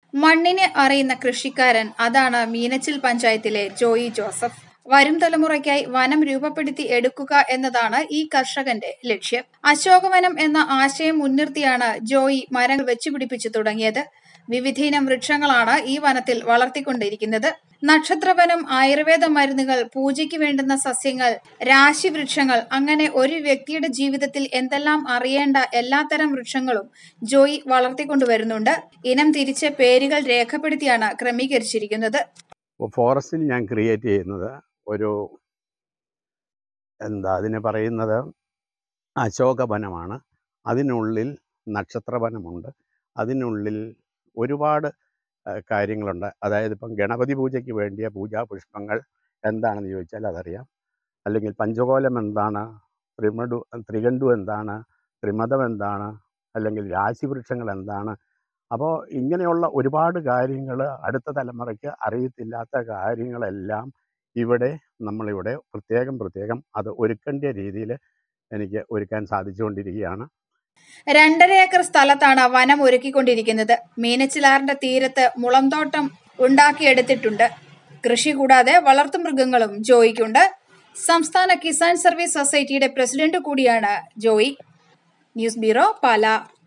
മണ്ണിനെ അറിയുന്ന കൃഷിക്കാരൻ അതാണ് മീനച്ചിൽ പഞ്ചായത്തിലെ ജോയി ജോസഫ് വരും തലമുറയ്ക്കായി വനം രൂപപ്പെടുത്തി എടുക്കുക എന്നതാണ് ഈ കർഷകന്റെ ലക്ഷ്യം അശോകവനം എന്ന ആശയം മുൻനിർത്തിയാണ് ജോയി മരങ്ങൾ വെച്ചുപിടിപ്പിച്ചു തുടങ്ങിയത് വിവിധയിനം വൃക്ഷങ്ങളാണ് ഈ വനത്തിൽ വളർത്തിക്കൊണ്ടിരിക്കുന്നത് നക്ഷത്രവനം ആയുർവേദ മരുന്നുകൾ പൂജയ്ക്ക് വേണ്ടുന്ന സസ്യങ്ങൾ രാശിവൃക്ഷങ്ങൾ അങ്ങനെ ഒരു വ്യക്തിയുടെ ജീവിതത്തിൽ എന്തെല്ലാം അറിയേണ്ട എല്ലാത്തരം വൃക്ഷങ്ങളും ജോയി വളർത്തിക്കൊണ്ടുവരുന്നുണ്ട് ഇനം തിരിച്ച് പേരുകൾ രേഖപ്പെടുത്തിയാണ് ക്രമീകരിച്ചിരിക്കുന്നത് ഫോറസ്റ്റിൽ ഞാൻ ക്രിയേറ്റ് ചെയ്യുന്നത് ഒരു എന്താ അതിന് പറയുന്നത് അശോകവനമാണ് അതിനുള്ളിൽ നക്ഷത്രവനമുണ്ട് അതിനുള്ളിൽ ഒരുപാട് ആ, കാര്യങ്ങളുണ്ട് അതായത് ഇപ്പം ഗണപതി പൂജയ്ക്ക് വേണ്ടിയ പൂജാ പുഷ്പങ്ങൾ എന്താണെന്ന് ചോദിച്ചാൽ അതറിയാം അല്ലെങ്കിൽ പഞ്ചകോലം എന്താണ് ത്രിമടു ത്രികണ്ഡു എന്താണ് ത്രിമതം എന്താണ് അല്ലെങ്കിൽ രാശിവൃക്ഷങ്ങൾ എന്താണ് അപ്പോൾ ഇങ്ങനെയുള്ള ഒരുപാട് കാര്യങ്ങൾ അടുത്ത തലമുറയ്ക്ക് അറിയത്തില്ലാത്ത കാര്യങ്ങളെല്ലാം ഇവിടെ നമ്മളിവിടെ പ്രത്യേകം പ്രത്യേകം അത് ഒരുക്കേണ്ട രീതിയിൽ എനിക്ക് ഒരുക്കാൻ സാധിച്ചുകൊണ്ടിരിക്കുകയാണ് രണ്ടര ഏക്കർ സ്ഥലത്താണ് വനം ഒരുക്കിക്കൊണ്ടിരിക്കുന്നത് മീനച്ചിലാറിന്റെ തീരത്ത് മുളംതോട്ടം ഉണ്ടാക്കിയെടുത്തിട്ടുണ്ട് കൃഷി കൂടാതെ വളർത്തുമൃഗങ്ങളും ജോയിക്കുണ്ട് സംസ്ഥാന കിസാൻ സർവീസ് സൊസൈറ്റിയുടെ പ്രസിഡന്റ് കൂടിയാണ് ജോയി ന്യൂസ് ബ്യൂറോ പാല